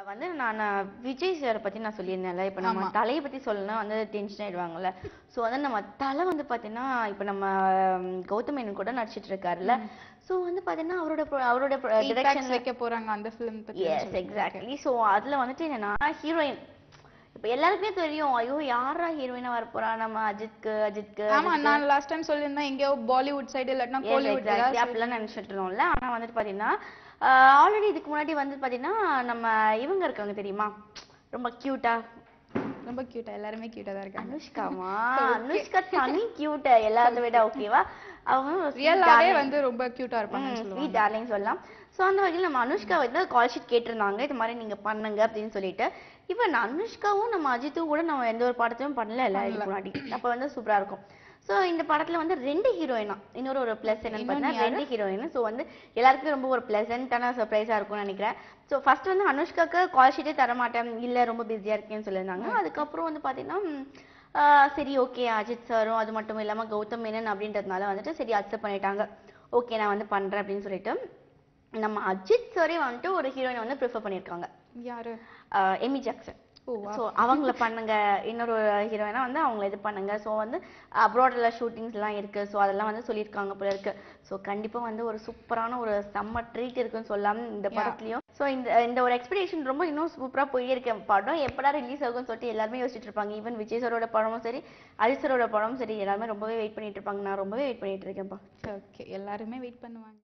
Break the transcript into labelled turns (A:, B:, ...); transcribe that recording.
A: வந்து நான் விஜய் சாரை பத்தி நான் சொல்லியிருந்தேன்ல இப்போ நம்ம
B: ஆமா.
A: தலையை பத்தி சொல்லணும்னா வந்து டென்ஷன் ஆயிடுவாங்கல்ல ஸோ வந்து நம்ம தலை வந்து பாத்தீங்கன்னா இப்போ நம்ம ம், கௌதம் மேனன் கூட நடிச்சிட்டு இருக்காருல்ல ஸோ வந்து பாத்தீங்கன்னா அவரோட pro- அவரோட
B: Feedbacks
A: டிரெக்ஷன்
B: வைக்க போறாங்க அந்த ஃபிலிம் பத்தி
A: எஸ் எக்ஸாக்ட்லி ஸோ அதுல வந்துட்டு என்னன்னா ஹீரோயின் இப்போ எல்லாருக்குமே தெரியும் ஐயோ யாரா ஹீரோயினா வர போறா நம்ம அஜித்க்கு அஜித்க்கு
B: ஆமா நான் லாஸ்ட் டைம் சொல்லியிருந்தேன் எங்கேயோ பாலிவுட் சைடு இல்லாட்டினா கோலிவுட்
A: எக்ஸாக்ட்லி அப்படிலாம் நினைச்சிட்டு இருந்தோம்ல ஆனா வந்துட்டு பாத்தீங்கன்னா ஆல்ரெடி இதுக்கு முன்னாடி வந்து பாத்தீங்கன்னா நம்ம இவங்க இருக்காங்க தெரியுமா ரொம்ப கியூட்டா
B: ரொம்ப கியூட்டா எல்லாருமே கியூட்டா தான் இருக்காங்க
A: அனுஷ்காமா அனுஷ்கா தனி கியூட் எல்லாத்த விட ஓகேவா அவங்க
B: ரியலாவே வந்து ரொம்ப கியூட்டா இருப்பாங்கன்னு
A: ஸ்வீட்
B: சொல்லுவாங்க
A: டார்லிங் சொல்லலாம் ஸோ அந்த வகையில் நம்ம அனுஷ்கா வந்து கால் ஷீட் கேட்டிருந்தாங்க இது மாதிரி நீங்க பண்ணுங்க அப்படின்னு சொல்லிட்டு ஈவன் அனுஷ்காவும் நம்ம அஜித்தும் கூட நம்ம எந்த ஒரு படத்தையும் பண்ணல இல்ல இதுக்கு முன்னாடி அப்ப வந்து சூப்பரா இருக்கும் ஸோ இந்த படத்துல வந்து ரெண்டு ஹீரோயினா இன்னொரு ஒரு ப்ளஸ் என்னன்னு பார்த்தீங்கன்னா ரெண்டு ஹீரோயின் ஸோ வந்து எல்லாருக்குமே ரொம்ப ஒரு ப்ளசண்டான சர்ப்ரைஸா இருக்கும்னு நினைக்கிறேன் ஸோ ஃபர்ஸ்ட் வந்து அனுஷ்காக்கு கால் ஷீட்டே தர மாட்டேன் இல்ல ரொம்ப பிஸியா இருக்கேன்னு சொல்லியிருந்தாங்க அதுக்கப்புறம் வந்து பாத்தீங்கன்னா ம், ஆஹ் சரி ஓகே அஜித் சாரும் அது மட்டும் இல்லாம கௌதம் மேனன் அப்படின்றதுனால வந்துட்டு சரி அக்செப்ட் பண்ணிட்டாங்க ஓகே நான் வந்து பண்றேன் அப்படின்னு சொல்லிட்டு நம்ம அஜித் சாரே வந்துட்டு ஒரு ஹீரோயின் வந்து ப்ரிஃபர் பண்ணியிருக்காங்க
B: யாரு
A: ஆஹ் எமி ஜாக்சன்
B: ஓ
A: ஸோ அவங்கள பண்ணுங்க இன்னொரு ஹீரோயினா வந்து அவங்கள இது பண்ணுங்க ஸோ வந்து அப்ராட்ல ஷூட்டிங்ஸ்லாம் இருக்கு ஸோ அதெல்லாம் வந்து சொல்லியிருக்காங்க போல இருக்கு ஸோ கண்டிப்பா வந்து ஒரு சூப்பரான ஒரு செம்ம ட்ரீட் இருக்குன்னு சொல்லலாம் இந்த படத்துலயும் ஸோ இந்த இந்த ஒரு எக்ஸ்பெக்டேஷன் ரொம்ப இன்னும் சூப்பரா போயிட்டே இருக்கு படம் எப்படா ரிலீஸ் ஆகும்னு சொல்லிட்டு எல்லாருமே யோசிச்சுட்டு இருப்பாங்க ஈவன் விஜய் சாரோட படமும் சரி அஜித் சாரோட படமும் சரி எல்லாருமே ரொம்பவே வெயிட் பண்ணிட்டு இருப்பாங்க நான் ரொம்பவே வெயிட் பண்ணிட்டு இருக்கேன்ப்பா
B: ஓகே எல்லாருமே வெயிட் பண்ணுவாங்க